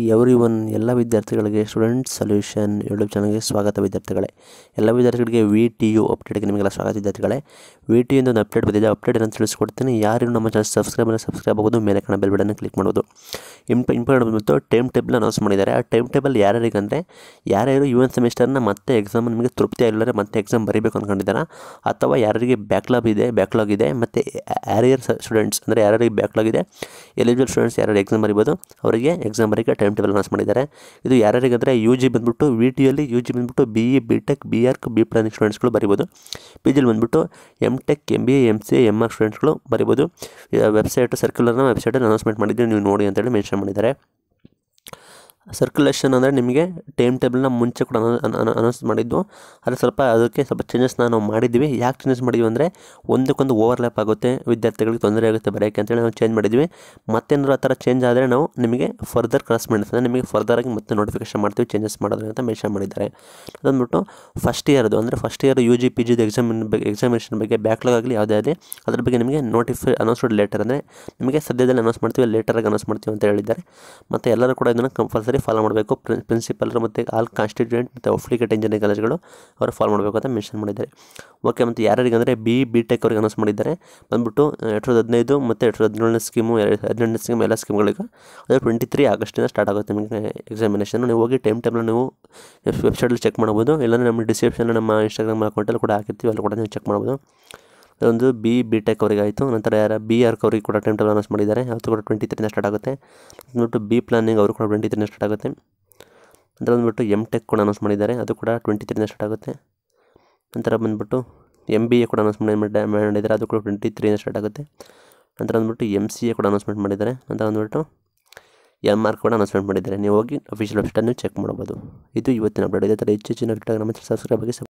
every one ಎಲ್ಲ ವಿದ್ಯಾರ್ಥಿಗಳಿಗೆ student solution YouTube ಚಾನಲ್ಗೆ ಸ್ವಾಗತ ವಿದ್ಯಾರ್ಥಿಗಳೇ ಎಲ್ಲ ವಿದ್ಯಾರ್ಥಿಗಳಿಗೆ ವಿ ಟಿ ಯು ಅಪ್ಡೇಟ್ಗೆ ನಿಮಗೆಲ್ಲ ಸ್ವಾಗತ ವಿದ್ಯಾರ್ಥಿಗಳೇ ವಿ ಟಿ ಒಂದು ಅಪ್ಡೇಟ್ ಬಂದಿದೆ ಅಪ್ಡೇಟ್ ಅಂತ ತಿಳಿಸ್ಕೊಡ್ತೀನಿ ಯಾರು ನಮ್ಮ ಚಾನಲ್ ಸಬ್ಸ್ಕ್ರೈಬ್ ಅಂದರೆ ಸಬ್ಸ್ಕ್ರೈಬ್ ಆಗೋದು ಮೇಲೆ ಕಣ ಬೆಲ್ ಬಟನ್ ಕ್ಲಿಕ್ ಮಾಡೋದು ಇಂಪ ಇಂಪಾರ್ಟೆಂಟ್ ಬಂದು ಟೈಮ್ ಟೇಬಲ್ ಅನೌನ್ಸ್ ಮಾಡಿದ್ದಾರೆ ಆ ಟೈಮ್ ಟೇಬಲ್ ಯಾರ್ಯಾರಿಗೆ ಅಂದರೆ ಯಾರ್ಯಾರು ಯು ಎನ್ ಸೆಮಿಸ್ಟರ್ನ ಮತ್ತೆ ಎಕ್ಸಾಮ್ ನಿಮಗೆ ತೃಪ್ತಿ ಆಗಿಲ್ಲರೆ ಮತ್ತೆ ಎಕ್ಸಾಮ್ ಬರೀಬೇಕು ಅಂದ್ಕೊಂಡಿದ್ದಾರೆ ಅಥವಾ ಯಾರಿಗೆ ಬ್ಯಾಕ್ಲಾಗ್ ಇದೆ ಬ್ಯಾಕ್ಲಾಗ್ ಇದೆ ಮತ್ತು ಯಾರ್ಯಾರು ಸ್ಟೂಡೆಂಟ್ಸ್ ಅಂದರೆ ಯಾರ್ಯಾರಿಗೆ ಬ್ಯಾಕ್ಲಾಗ್ ಇದೆ ಎಲಿಜಿಬಲ್ ಸ್ಟೂಡೆಂಟ್ಸ್ ಯಾರು ಎಕ್ಸಾಮ್ ಬರೀಬೋದು ಅವರಿಗೆ ಎಕ್ಸಾಮ್ ಬರೀಕ್ಕೆ ಟೈಮ್ ಟೇಬಲ್ ಅನೌನ್ಸ್ ಮಾಡಿದ್ದಾರೆ ಇದು ಯಾರ್ಯಾರಿಗೆ ಅಂದರೆ ಯು ಜಿ ಬಂದುಬಿಟ್ಟು ವಿ ಟಿಯಲ್ಲಿ ಯು ಜಿ ಬಂದುಬಿಟ್ಟು B E B tech B arch B planning ಸ್ಟೂಡೆಂಟ್ಸ್ಗಳು ಬರಿಬೋದು ಪಿ ಜಿಲಿ ಬಂದುಬಿಟ್ಟು M tech M B A M C A M ಸ್ಟೂಡೆಂಟ್ಸ್ಗಳು ಬರಿಬೋದು ವೆಬ್ಸೈಟ್ ಸರ್ಕ್ಯುಲರ್ನ ವೆಬ್ಸೈಟಲ್ಲಿ ಅನೌನ್ಸ್ಮೆಂಟ್ ಮಾಡಿದ್ದು ನೀವು ನೋಡಿ ಅಂತೇಳಿ ಮೆನ್ಷನ್ ಮಾಡಿದ್ದಾರೆ ಸರ್ಕ್ಯುಲೇಷನ್ ಅಂದರೆ ನಿಮಗೆ ಟೈಮ್ ಟೇಬಲ್ನ ಮುಂಚೆ ಕೂಡ ಅನೌನ್ಸ್ ಮಾಡಿದ್ದು ಆದರೆ ಸ್ವಲ್ಪ ಅದಕ್ಕೆ ಸ್ವಲ್ಪ ಚೇಂಜಸ್ನ ನಾವು ಮಾಡಿದ್ವಿ ಯಾಕೆ ಚೇಂಜಸ್ ಮಾಡಿದ್ವಿ ಅಂದರೆ ಒಂದಕ್ಕೊಂದು ಓವರ್ಲ್ಯಾಪ್ ಆಗುತ್ತೆ ವಿದ್ಯಾರ್ಥಿಗಳಿಗೆ ತೊಂದರೆ ಆಗುತ್ತೆ ಬರೆಯೋಕ್ಕೆ ಅಂತೇಳಿ ನಾವು ಚೇಂಜ್ ಮಾಡಿದ್ವಿ ಮತ್ತೇನಾದ್ರು ಆ ಥರ ಚೇಂಜ್ ಆದರೆ ನಾವು ನಿಮಗೆ ಫರ್ದರ್ ಕ್ರಾಸ್ ಮಾಡಿದ್ರೆ ನಿಮಗೆ ಫರ್ದರಾಗಿ ಮತ್ತೆ ನೋಟಿಫಿಕೇಶನ್ ಮಾಡ್ತೀವಿ ಚೇಂಜಸ್ ಮಾಡೋದ್ರೆ ಅಂತ ಮೆನ್ಷನ್ ಮಾಡಿದ್ದಾರೆ ಅದನ್ಬಿಟ್ಟು ಫಸ್ಟ್ ಇಯರ್ದು ಅಂದರೆ first year U G P ಜಿದು ಎಕ್ಸಾಮ್ ಬಗ್ಗೆ ಎಕ್ಸಾಮಿನೇಷನ್ ಬಗ್ಗೆ ಬ್ಯಾಕ್ಲಾಗ್ ಆಗಲಿ ಯಾವುದೇ ಆಗಲಿ ಅದ್ರ ಬಗ್ಗೆ ನಿಮಗೆ ನೋಟಿಫೈ ಅನೌನ್ಸ್ಡ್ ಲೇಟರ್ ಅಂದರೆ ನಿಮಗೆ ಸದ್ಯದಲ್ಲಿ ಅನೌನ್ಸ್ ಮಾಡ್ತೀವಿ ಲೇಟರಾಗಿ ಅನೌನ್ಸ್ ಮಾಡ್ತೀವಿ ಅಂತ ಹೇಳಿದ್ದಾರೆ ಮತ್ತು ಎಲ್ಲರೂ ಕೂಡ ಇದನ್ನು ಕಂಪಲ್ಸರಿ ಫಾಲೋ ಮಾಡಬೇಕು ಪ್ರಿನ್ಸಿಪಲ್ರು ಮತ್ತು ಆಲ್ ಕಾನ್ಸ್ಟಿಟ್ಯೂಯೆಂಟ್ ಮತ್ತು ಅಫ್ಲಿಕೇಟ್ ಇಂಜಿನಿಯರಿಂಗ್ ಕಾಲೇಜ್ಗಳು ಅವರು ಫಾಲೋ ಮಾಡಬೇಕು ಅಂತ ಮೆನ್ಷನ್ ಮಾಡಿದ್ದಾರೆ ಓಕೆ ಮತ್ತು ಯಾರ್ಯಾರಿಗೆ ಅಂದರೆ ಬಿ ಬಿ ಟೆಕ್ ಅವ್ರಿಗೆ ಅನೌನ್ಸ್ ಮಾಡಿದ್ದಾರೆ ಬಂದ್ಬಿಟ್ಟು ಎರಡು ಸಾವಿರದ ಹದಿನೈದು ಮತ್ತು ಎರಡು ಸಾವಿರದ ಹದಿನೇಳನೇ ಸ್ಕೀಮು ಎರಡು ಹದಿನೆಂಟನೇ ಸ್ಕೀಮ್ ಎಲ್ಲ ಸ್ಕೀಮ್ಗಳಿಗೆ ಅದು ಟ್ವೆಂಟಿ ತ್ರೀ ಆಗಸ್ಟಿಂದ ಸ್ಟಾರ್ಟ್ ಆಗುತ್ತೆ ನಿಮಗೆ ಎಕ್ಸಾಮಿನೇಷನ್ ನೀವು ಹೋಗಿ ಟೈಮ್ ಟೇಬಲ್ ನೀವು ವೆಬ್ಸೈಟಲ್ಲಿ ಚೆಕ್ ಮಾಡ್ಬೋದು ಇಲ್ಲಾಂದರೆ ನಮ್ಮ ಡಿಸ್ಕ್ರಿಪ್ಷನ್ ನಮ್ಮ ಇನ್ಸ್ಟಾಗ್ರಾಮ್ ಅಕೌಂಟಲ್ಲಿ ಕೂಡ ಹಾಕಿರ್ತೀವಿ ಅಲ್ಲಿ ಕೂಡ ನೀವು ಚೆಕ್ ಮಾಡ್ಬೋದು ಅದೊಂದು ಬಿ ಬಿ ಟೆಕ್ ಅವರಿಗೆ ಆಯಿತು ನಂತರ ಯಾರ ಬಿ ಆರ್ಕ್ ಅವ್ರಿಗೆ ಕೂಡ ಟೈಮ್ ಟೇಬಲ್ ಅನೌನ್ಸ್ ಮಾಡಿದ್ದಾರೆ ಅವತ್ತು ಕೂಡ ಟ್ವೆಂಟಿ ತ್ರೀನ ಸ್ಟಾರ್ಟ್ ಆಗುತ್ತೆ ಅಂದ್ಬಿಟ್ಟು ಬಿ ಪ್ಲಾನಿಂಗ್ ಅವರು ಕೂಡ ಟ್ವೆಂಟಿ ತ್ರೀನ ಸ್ಟಾರ್ಟ್ ಆಗುತ್ತೆ ನಂತರ ಬಂದುಬಿಟ್ಟು ಎಮ್ ಟೆಕ್ ಕೂಡ ಅನೌನ್ಸ್ ಮಾಡಿದ್ದಾರೆ ಅದು ಕೂಡ ಟ್ವೆಂಟಿ ತ್ರೀನ ಸ್ಟಾರ್ಟ್ ಆಗುತ್ತೆ ನಂತರ ಬಂದುಬಿಟ್ಟು ಎಮ್ ಬಿ ಎ ಕೂಡ ಅನೌನ್ಸ್ ಮಾಡಿದ್ದಾರೆ ಅದು ಕೂಡ ಟ್ವೆಂಟಿ ತ್ರೀನ ಸ್ಟಾರ್ಟ್ ಆಗುತ್ತೆ ನಂತರ ಬಂದುಬಿಟ್ಟು ಎಮ್ ಸಿ ಎ ಕೂಡ ಅನೌನ್ಸ್ಮೆಂಟ್ ಮಾಡಿದ್ದಾರೆ ನಂತರ ಬಂದುಬಿಟ್ಟು ಎಮ್ ಆರ್ ಕೂಡ ಅನೌನ್ಸ್ಮೆಂಟ್ ಮಾಡಿದ್ದಾರೆ ನೀವು ಹೋಗಿ ಅಫಿಷಿಯಲ್ ವೆಬ್ಸೈಟನ್ನು ಚೆಕ್ ಮಾಡ್ಬೋದು ಇದು ಇವತ್ತಿನ ಅಪ್ಡೇಟ್ ಇದೇ ಥರ ಹೆಚ್ಚು ಹೆಚ್ಚಿನ ಅಪ್ಡೇಟ್ ನಮ್ಮ ಸಬ್ಸ್ಕ್ರೈಬ್ ಆಗಿ